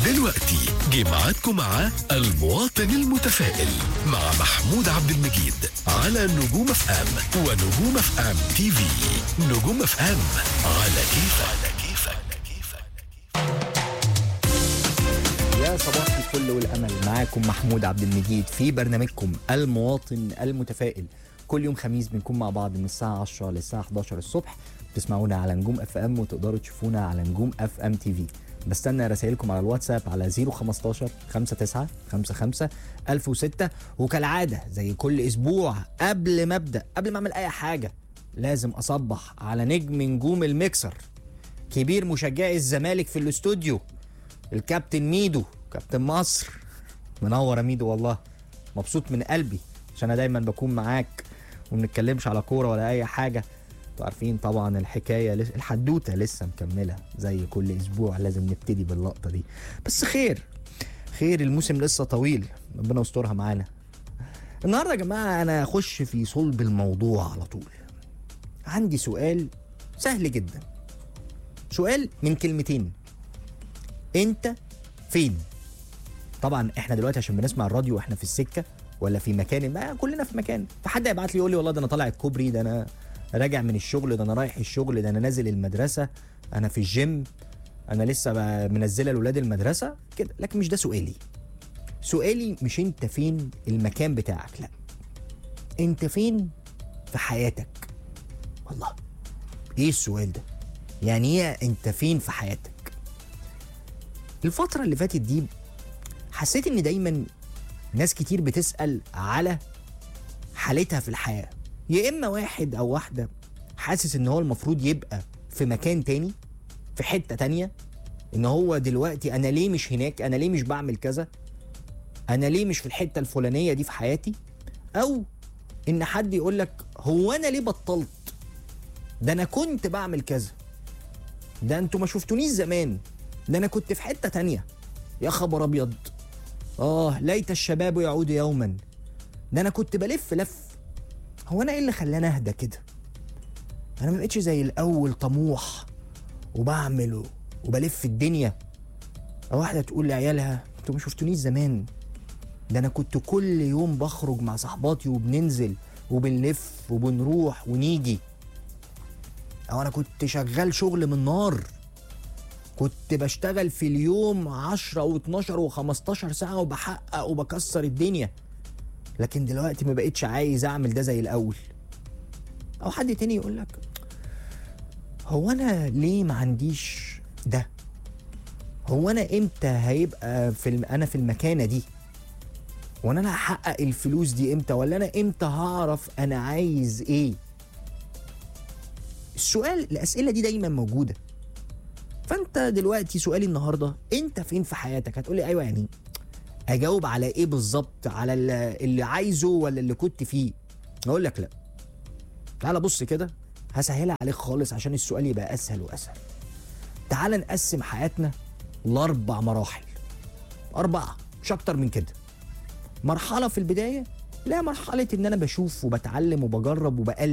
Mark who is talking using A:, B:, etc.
A: دلوقتي جه ميعادكم مع المواطن المتفائل مع محمود عبد المجيد على نجوم اف ام ونجوم اف ام تي في نجوم اف ام على كيف على كيف على كيف
B: يا صباح الفل والامل معاكم محمود عبد المجيد في برنامجكم المواطن المتفائل كل يوم خميس بنكون مع بعض من الساعه 10 للساعه 11 الصبح بتسمعونا على نجوم اف ام وتقدروا تشوفونا على نجوم اف ام تي في بستنى رسائلكم على الواتساب على 015 59 55 1006 وكالعاده زي كل اسبوع قبل ما ابدا قبل ما اعمل اي حاجه لازم اصبح على نجم نجوم الميكسر كبير مشجعي الزمالك في الاستوديو الكابتن ميدو كابتن مصر منور يا ميدو والله مبسوط من قلبي عشان انا دايما بكون معاك وما بنتكلمش على كوره ولا اي حاجه انتوا عارفين طبعا الحكايه لس... الحدوته لسه مكمله زي كل اسبوع لازم نبتدي باللقطه دي بس خير خير الموسم لسه طويل ربنا يسترها معانا النهارده يا جماعه انا اخش في صلب الموضوع على طول عندي سؤال سهل جدا سؤال من كلمتين انت فين طبعا احنا دلوقتي عشان بنسمع الراديو واحنا في السكه ولا في مكان ما كلنا في مكان فحد يبعت لي يقول لي والله ده انا طالع الكوبري ده انا راجع من الشغل ده انا رايح الشغل ده انا نازل المدرسه انا في الجيم انا لسه ب- منزله لاولاد المدرسه كده لكن مش ده سؤالي سؤالي مش انت فين المكان بتاعك لا انت فين في حياتك والله ايه السؤال ده يعني ايه انت فين في حياتك الفترة اللي فاتت دي حسيت ان دايما ناس كتير بتسأل على حالتها في الحياة يا اما واحد او واحدة حاسس ان هو المفروض يبقى في مكان تاني في حتة تانية ان هو دلوقتي انا ليه مش هناك انا ليه مش بعمل كذا انا ليه مش في الحتة الفلانية دي في حياتي او ان حد يقول لك هو انا ليه بطلت ده انا كنت بعمل كذا ده انتوا ما شفتونيش زمان ده انا كنت في حته تانية يا خبر ابيض اه ليت الشباب يعود يوما ده انا كنت بلف لف هو انا ايه اللي خلاني اهدى كده انا ما بقتش زي الاول طموح وبعمل وبلف الدنيا او واحده تقول لعيالها انتوا ما شفتونيش زمان ده انا كنت كل يوم بخرج مع صحباتي وبننزل وبنلف وبنروح ونيجي او انا كنت شغال شغل من نار كنت بشتغل في اليوم 10 و12 و15 ساعة وبحقق وبكسر الدنيا لكن دلوقتي ما بقتش عايز اعمل ده زي الاول او حد تاني يقول لك هو انا ليه ما عنديش ده هو انا امتى هيبقى في الم... انا في المكانة دي وانا انا هحقق الفلوس دي امتى ولا انا امتى هعرف انا عايز ايه السؤال الاسئله دي دايما موجوده فانت دلوقتي سؤالي النهارده انت فين في حياتك هتقولي ايوه يعني اجاوب على ايه بالظبط على اللي اللي عايزه ولا اللي كنت فيه اقول لك لا تعال بص كده هسهلها عليك خالص عشان السؤال يبقى اسهل واسهل تعال نقسم حياتنا لاربع مراحل اربعه مش اكتر من كده مرحله في البدايه لا مرحله ان انا بشوف وبتعلم وبجرب وبقلب